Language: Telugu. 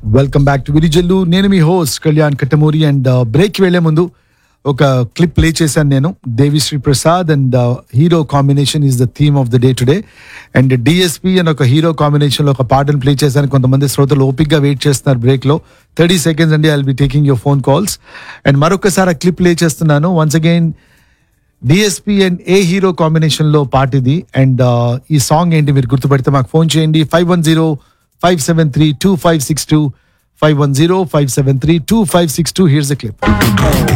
వెల్కమ్ బ్యాక్ టు విరిజల్లు నేను మీ host Kalyan Kattamuri and break వెళ్లే ముందు ఒక క్లిప్ ప్లే చేశాను నేను Devisri Prasad and hero combination is the theme of the day today and DSP అని ఒక హీరో కాంబినేషన్ లో ఒక పాటను ప్లే చేశాను కొంతమంది శ్రోతలు ఓపిక్ గా వెయిట్ చేస్తున్నారు బ్రేక్ లో థర్టీ సెకండ్స్ అండి I be taking your phone calls and మరొకసారి ఆ క్లిప్ ప్లే చేస్తున్నాను వన్స్ అగైన్ డిఎస్పి అండ్ ఏ హీరో కాంబినేషన్ లో పాట ఇది అండ్ ఈ సాంగ్ ఏంటి మీరు గుర్తుపెడితే మాకు ఫోన్ చేయండి five one zero five seven three two five six two five one zero five seven three two five six two here's the clip